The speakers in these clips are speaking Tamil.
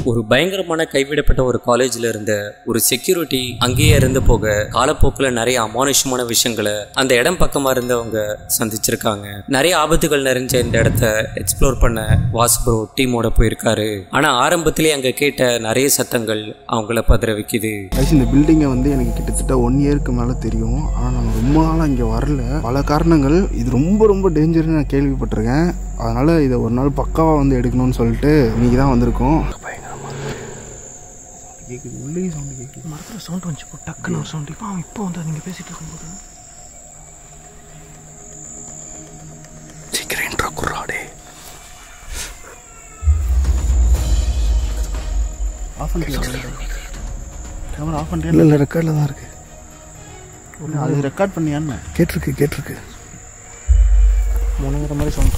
ஒரு பயங்கரமான கைவிடப்பட்ட ஒரு காலேஜ்ல இருந்த ஒரு செக்யூரிட்டி அங்கேயே இருந்து போக காலப்போக்கில் நிறைய அமானுஷமான விஷயங்களை அந்த இடம் பக்கமா இருந்தவங்க சந்திச்சிருக்காங்க நிறைய ஆபத்துகள் நிறைஞ்ச இந்த இடத்த எக்ஸ்ப்ளோர் பண்ண வாசுப்ரோ டீமோட போயிருக்காரு ஆனா ஆரம்பத்திலே அங்க கேட்ட நிறைய சத்தங்கள் அவங்கள பதற வைக்குது ஆக்சுவலி இந்த பில்டிங்கை வந்து எனக்கு கிட்டத்தட்ட ஒன் இயருக்கு மேலே தெரியும் ஆனால் நான் ரொம்ப நாளாக இங்கே வரல பல காரணங்கள் இது ரொம்ப ரொம்ப டேஞ்சர்னு நான் கேள்விப்பட்டிருக்கேன் அதனால் இதை ஒரு நாள் பக்காவாக வந்து எடுக்கணும்னு சொல்லிட்டு இன்னைக்கு தான் வந்திருக்கோம் கேட்குது உள்ளே சவுண்டு கேட்குது மரத்தில் சவுண்ட் வந்துச்சு இப்போ டக்குன்னு ஒரு சவுண்ட் இப்போ அவன் இப்போ வந்து நீங்கள் பேசிட்டு இருக்கும்போது சீக்கிரம் என்றா குர்ராடே ஆஃப் பண்ணிட்டு கேமரா ஆஃப் பண்ணிட்டு இல்லை இல்லை ரெக்கார்டில் தான் இருக்கு அது ரெக்கார்ட் பண்ணியான்னு கேட்டிருக்கு கேட்டிருக்கு முனைங்கிற மாதிரி சவுண்ட்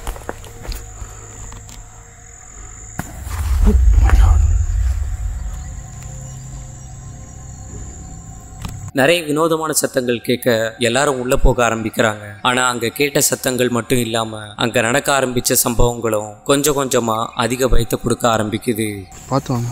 நிறைய வினோதமான சத்தங்கள் கேட்க எல்லாரும் உள்ள போக ஆரம்பிக்கிறாங்க ஆனா அங்க கேட்ட சத்தங்கள் மட்டும் இல்லாம அங்க நடக்க ஆரம்பிச்ச சம்பவங்களும் கொஞ்சம் கொஞ்சமா அதிக பயத்தை கொடுக்க ஆரம்பிக்குது பார்த்து வாங்க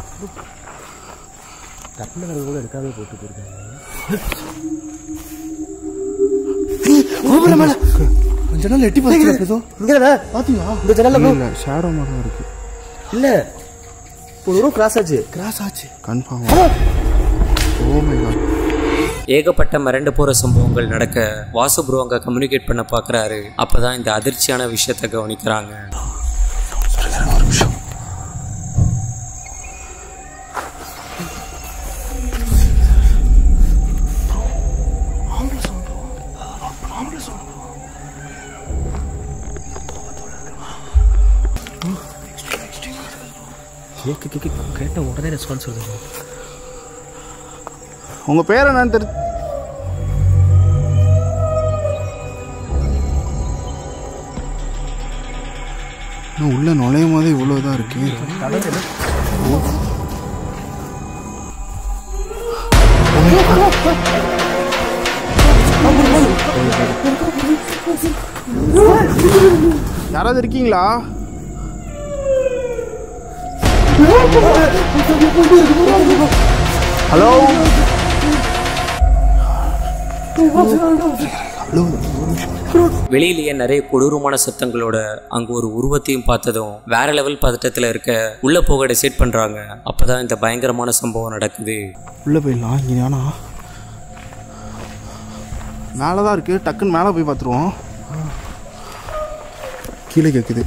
கொஞ்ச நாள் எட்டி பார்த்து ஏதோ இங்கே பார்த்தீங்களா இந்த ஜன்னலில் இல்லை ஷேடோ மாதிரி தான் இருக்கு இல்லை ஒரு தூரம் கிராஸ் ஆச்சு கிராஸ் ஆச்சு கன்ஃபார்ம் ஓ மை காட் ஏகப்பட்ட மிரண்டு போற சம்பவங்கள் நடக்க வாசு ப்ரோ அங்க கம்யூனிகேட் பண்ண பாக்குறாரு அப்பதான் இந்த அதிர்ச்சியான விஷயத்தை கவனிக்கிறாங்க ஒரு நிமிஷம் கேட்க கேட்க கேட்ட உடனே ரெஸ்பான்ஸ் வருது உங்க பேர் என்னன்னு தெரி இன்னும் உள்ள நுழையும் போதே இவ்வளோ தான் இருக்கு யாராவது இருக்கீங்களா ஹலோ வெளியிலேயே நிறைய கொடூரமான சத்தங்களோட அங்க ஒரு உருவத்தையும் பார்த்ததும் வேற லெவல் பதட்டத்துல இருக்க உள்ள போக டிசைட் பண்றாங்க அப்பதான் இந்த பயங்கரமான சம்பவம் நடக்குது உள்ளே போயிடலாம் இங்கே வேணா மேலே தான் இருக்குது டக்குன்னு மேலே போய் பார்த்துருவோம் கீழே கேட்குது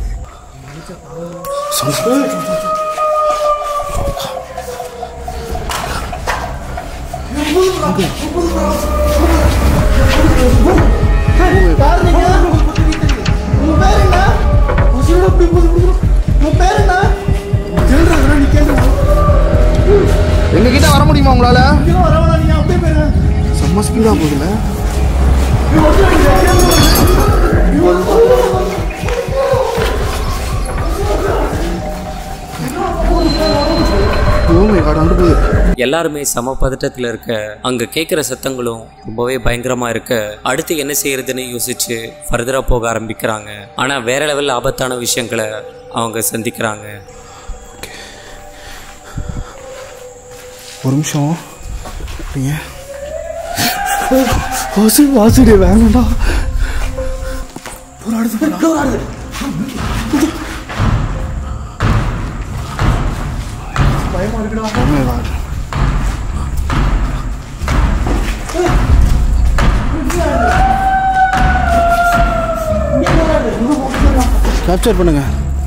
எங்க கிட்ட வர முடியுமா உங்களால செம்ம ஸ்பீடா போகுதுல ஓ மை காட் அங்க போகுது எல்லாருமே சம பதட்டத்துல இருக்க அங்க கேட்குற சத்தங்களும் ரொம்பவே பயங்கரமா இருக்க அடுத்து என்ன செய்யறதுன்னு யோசிச்சு ஃபர்தரா போக ஆரம்பிக்கிறாங்க ஆனா வேற லெவல் ஆபத்தான விஷயங்களை அவங்க சந்திக்கிறாங்க ஒரு நிமிஷம் அப்படிங்க வாசு வாசுடைய வேணாண்டா போராடுது போராடுது பயமா இருக்குடா கேப்சர் பண்ணுங்க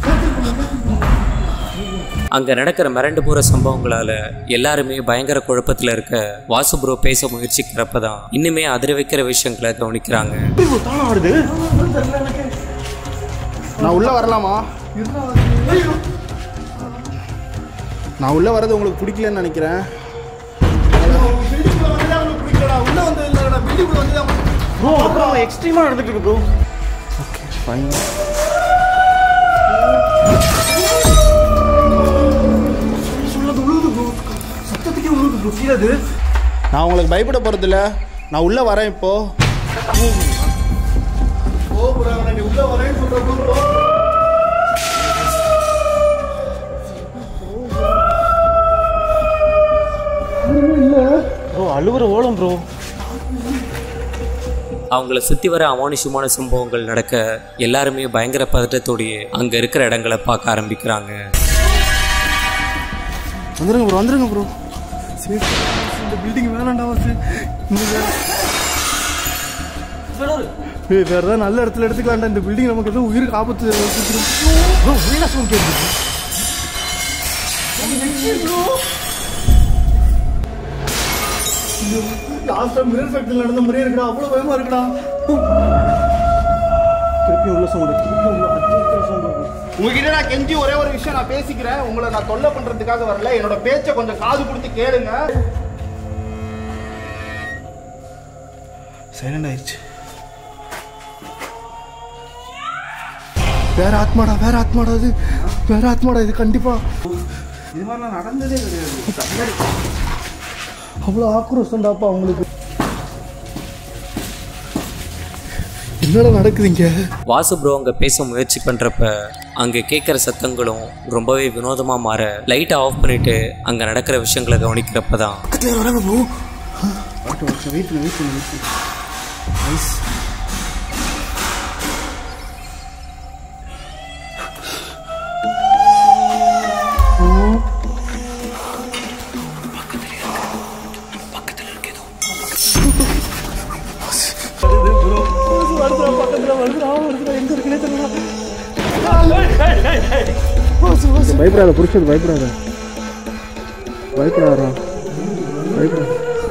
அங்க நடக்கிற மிரண்டு போற சம்பவங்களால எல்லாருமே பயங்கர குழப்பத்துல இருக்க வாசு ப்ரோ பேச முயற்சிக்கிறப்பதான் இன்னுமே அதிர வைக்கிற விஷயங்களை கவனிக்கிறாங்க நான் உள்ள வரலாமா நான் உள்ள வர்றது உங்களுக்கு பிடிக்கலன்னு நினைக்கிறேன் ப்ரோ அப்புறம் எக்ஸ்ட்ரீமாக நடந்துட்டு இருக்கு ப்ரோ ஓகே ஃபைன் சத்தத்துக்கே உழுது ப்ரோ ஃபீல் அது நான் உங்களுக்கு பயப்பட போறதில்ல நான் உள்ள வரேன் இப்போ ஓ அழுவுற ஓலம் ப்ரோ அவங்கள சுற்றி வர அமானுஷமான சம்பவங்கள் நடக்க எல்லாருமே பயங்கர பதட்டத்தோடையே அங்கே இருக்கிற இடங்களை பார்க்க ஆரம்பிக்கிறாங்க வந்துருங்க ப்ரோ வந்துருங்க ப்ரோ சரி இந்த பில்டிங் வேணாண்டா வாசு ஏய் வேற ஏதாவது நல்ல இடத்துல எடுத்துக்கலாம்டா இந்த பில்டிங் நமக்கு எதுவும் உயிருக்கு ஆபத்து ப்ரோ உள்ள சவுண்ட் கேட்குது லாஸ்ட் டைம் மிரர் ஃபேக்டரியில் நடந்த மாதிரியே இருக்குடா அவ்வளோ பயமா இருக்குடா திருப்பி உள்ள சவுண்ட் திருப்பி உள்ள சவுண்ட் உங்ககிட்ட நான் கெஞ்சி ஒரே ஒரு விஷயம் நான் பேசிக்கிறேன் உங்களை நான் தொல்லை பண்றதுக்காக வரல என்னோட பேச்சை கொஞ்சம் காது கொடுத்து கேளுங்க சைலண்ட் ஆயிடுச்சு வேற ஆத்மாடா வேற ஆத்மாடா இது வேற ஆத்மாடா இது கண்டிப்பா இது மாதிரிலாம் நடந்ததே கிடையாது அவ்வளோ ஆக்ரோஷம்டாப்பா அவங்களுக்கு என்னடா நடக்குது இங்க வாசு ப்ரோ அங்கே பேச முயற்சி பண்ணுறப்ப அங்கே கேட்குற சத்தங்களும் ரொம்பவே வினோதமாக மாற லைட்டை ஆஃப் பண்ணிட்டு அங்கே நடக்கிற விஷயங்களை கவனிக்கிறப்ப தான் பக்கத்துல வராங்க ப்ரோ வெயிட் பண்ணு வெயிட் பண்ணு வெயிட் பண்ணு நைஸ் பயப்படாத புரிச்சது பயப்படாத பயப்படாதா பயப்படாத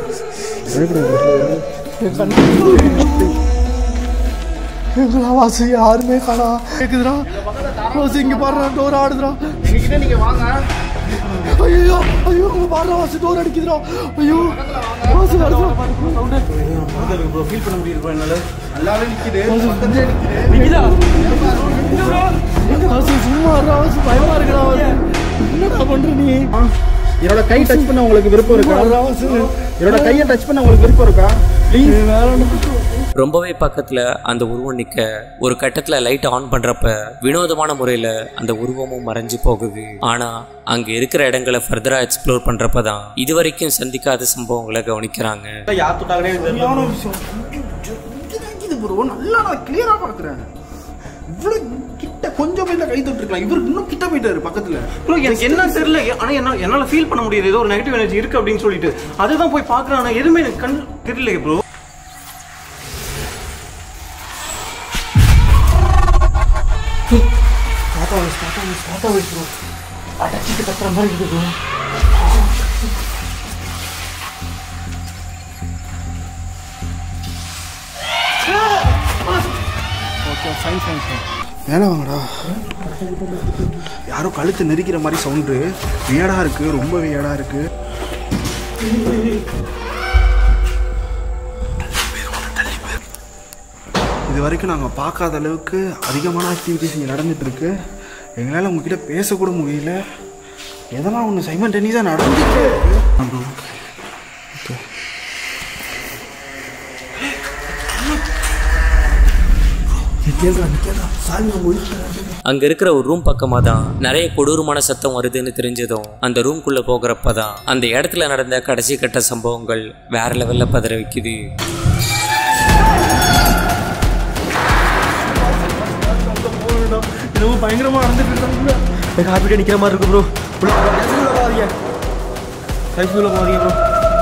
பயப்படாத வாசு யாருமே காணா கேக்குதுடா வாசு இங்க பாடுறா டோர் ஆடுதுடா எங்ககிட்ட நீங்க வாங்க ஐயோ ஐயோ இங்க பாடுறா வாசு டோர் அடிக்குதுடா ஐயோ வாசு வருது ஃபீல் பண்ண முடியுது bro என்னால நல்லாவே நிக்குது பக்கத்துலயே நிக்குது வாசு சும்மா இருடா, வாசு பயமா இருக்குடா வாசு என்னடா பண்ற நீ என்னோட கை டச் பண்ண உங்களுக்கு விருப்பம் இருக்கா வர்றா வாசு என்னோட கையை டச் பண்ண உங்களுக்கு விருப்பம் இருக்கா ப்ளீஸ் வேற ஒண்ணு ரொம்பவே பக்கத்தில் அந்த உருவம் நிற்க ஒரு கட்டத்தில் லைட் ஆன் பண்ணுறப்ப வினோதமான முறையில் அந்த உருவமும் மறைஞ்சு போகுது ஆனால் அங்கே இருக்கிற இடங்களை ஃபர்தராக எக்ஸ்ப்ளோர் பண்ணுறப்ப தான் இதுவரைக்கும் சந்திக்காத சம்பவங்களை கவனிக்கிறாங்க யார் தொட்டாங்கன்னே தெரியல சரியான விஷயம் இது ப்ரோ நல்லா நான் கிளியரா பாக்குறேன் இவ்வளவு கிட்ட கொஞ்சம் போய் கை தொட்டிருக்கலாம் இவர் இன்னும் கிட்ட போயிட்டாரு பக்கத்துல ப்ரோ எனக்கு என்ன தெரியல ஆனா என்ன என்னால ஃபீல் பண்ண முடியுது ஏதோ ஒரு நெகட்டிவ் எனர்ஜி இருக்கு அப்படின்னு சொல்லிட்டு அதுதான் போய் பாக்குறேன் ஆனா எதுவுமே எனக்கு கண் தெரியல ப்ரோ அடைச்சிட்டு கத்துற மாதிரி இருக்குது ப்ரோ மேலே வாங்கடா யாரோ கழுத்து நெரிக்கிற மாதிரி சவுண்டு வியடா இருக்கு ரொம்ப வியடா இருக்கு இது வரைக்கும் நாங்கள் பார்க்காத அளவுக்கு அதிகமான ஆக்டிவிட்டிஸ் இங்கே நடந்துட்டு இருக்கு எங்களால் உங்ககிட்ட பேசக்கூட முடியல எதெல்லாம் ஒன்று சைமன் டென்னிஸாக நடந்துட்டே இருக்கு bro. Okay. அங்கே இருக்கிற ஒரு ரூம் பக்கமாக தான் நிறைய கொடூரமான சத்தம் வருதுன்னு தெரிஞ்சதும் அந்த ரூம்குள்ளே போகிறப்ப தான் அந்த இடத்துல நடந்த கடைசி கட்ட சம்பவங்கள் வேற லெவலில் பதற வைக்குது என்னவோ பயங்கரமா நடந்துட்டு இருக்காங்க எனக்கு ஹார்ட் நிக்கிற மாதிரி இருக்கு ப்ரோ போகாதீங்க கைஃபுல போகாதீங்க ப்ரோ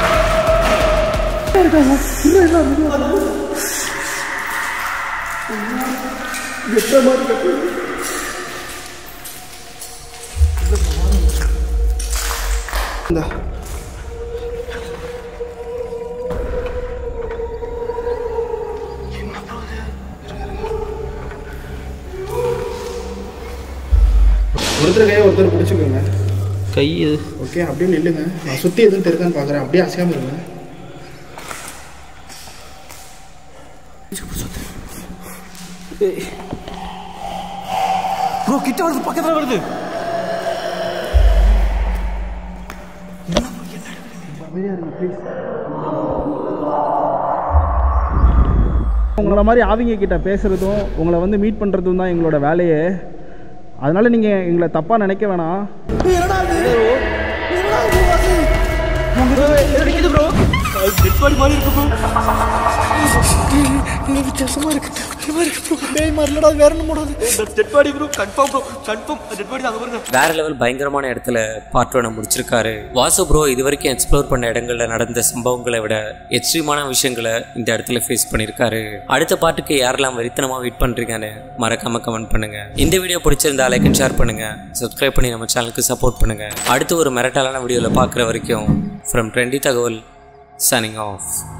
இந்த ஒருத்தர் கையை ஒருத்தர் பிடிச்சிக்கோங்க கை ஓகே அப்படியே நில்லுங்க நான் சுற்றி எதுவும் தெரியுதான்னு பார்க்குறேன் அப்படியே அசையாமல் இருங்க ப்ரோ கிட்ட வருது பக்கத்துல வருது உங்களை மாதிரி ஆவிங்க கிட்ட பேசுறதும் உங்களை வந்து மீட் பண்ணுறதும் தான் எங்களோட வேலையே அதனால நீங்கள் எங்களை தப்பாக நினைக்க வேணாம் நிக்குது ப்ரோ டெட் பாடி மாதிரி இருக்கு ப்ரோ வித்தியாசமா இருக்கு வித்தியாசமா இருக்கு ப்ரோ பேய் மாதிரிலடா வேற என்ன போடாது dead body bro confirm bro confirm dead body அங்க பாருங்க வேற லெவல் பயங்கரமான இடத்துல பார்ட் ஒனை முடிச்சிருக்காரு வாசு ப்ரோ இது வரைக்கும் எக்ஸ்ப்ளோர் பண்ண இடங்கள்ல நடந்த சம்பவங்களை விட எக்ஸ்ட்ரீமான விஷயங்களை இந்த இடத்துல ஃபேஸ் பண்ணியிருக்காரு அடுத்த பாட்டுக்கு யாரெல்லாம் வெறித்தனமா வெயிட் பண்றீங்கன்னு மறக்காம கமெண்ட் பண்ணுங்க இந்த வீடியோ பிடிச்சிருந்தா லைக் அண்ட் ஷேர் பண்ணுங்க சப்ஸ்கிரைப் பண்ணி நம்ம சேனலுக்கு சப்போர்ட் பண்ணுங்க அடுத்து ஒரு மிரட்டலான வீடியோவில் பார்க்குற வரைக்கும் ஃப்ரம் ட்ரெண்டி தகவல் சனிங் ஆஃப்